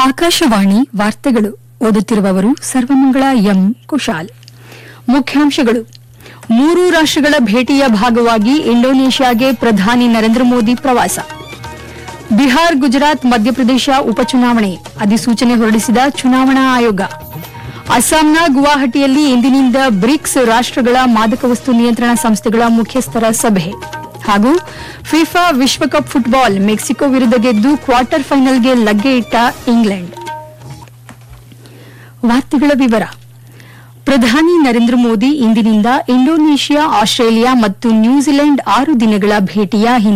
ಆಕಾಶವಾಣಿ ವಾರ್ತೆಗಳು ಓದುತ್ತಿರುವವರು ಸರ್ವಮಂಗಳ ಎಂ ಕುಶಾಲ್ ಮುಖ್ಯಾಂಶಗಳು ಮೂರು ರಾಷ್ಟ್ರಗಳ ಭೇಟಿಯ ಭಾಗವಾಗಿ ಇಂಡೋನೇಷ್ಯಾಗೆ ಪ್ರಧಾನಿ ನರೇಂದ್ರ ಮೋದಿ ಪ್ರವಾಸ ಬಿಹಾರ್ ಗುಜರಾತ್ ಮಧ್ಯಪ್ರದೇಶ ಉಪಚುನಾವಣೆ ಅಧಿಸೂಚನೆ ಹೊರಡಿಸಿದ ಚುನಾವಣಾ ಆಯೋಗ ಅಸ್ಸಾಂನ ಗುವಾಹಟಿಯಲ್ಲಿ ಇಂದಿನಿಂದ ಬ್ರಿಕ್ಸ್ ರಾಷ್ಟ್ರಗಳ ಮಾದಕ ವಸ್ತು ನಿಯಂತ್ರಣ ಸಂಸ್ಥೆಗಳ ಮುಖ್ಯಸ್ಥರ ಸಭೆ ಹಾಗೂ ಫಿಫಾ ವಿಶ್ವಕಪ್ ಫುಟ್ಬಾಲ್ ಮೆಕ್ಸಿಕೋ ವಿರುದ್ಧ ಗೆದ್ದು ಕ್ವಾರ್ಟರ್ ಫೈನಲ್ಗೆ ಲಗ್ಗೆ ಇಟ್ಟ ಇಂಗ್ಲೆಂಡ್ ವಾರ್ತೆಗಳ ವಿವರ ಪ್ರಧಾನಿ ನರೇಂದ್ರ ಮೋದಿ ಇಂದಿನಿಂದ ಇಂಡೋನೇಷ್ಯಾ ಆಸ್ಟ್ರೇಲಿಯಾ ಮತ್ತು ನ್ಯೂಜಿಲೆಂಡ್ ಆರು ದಿನಗಳ ಭೇಟಿಯ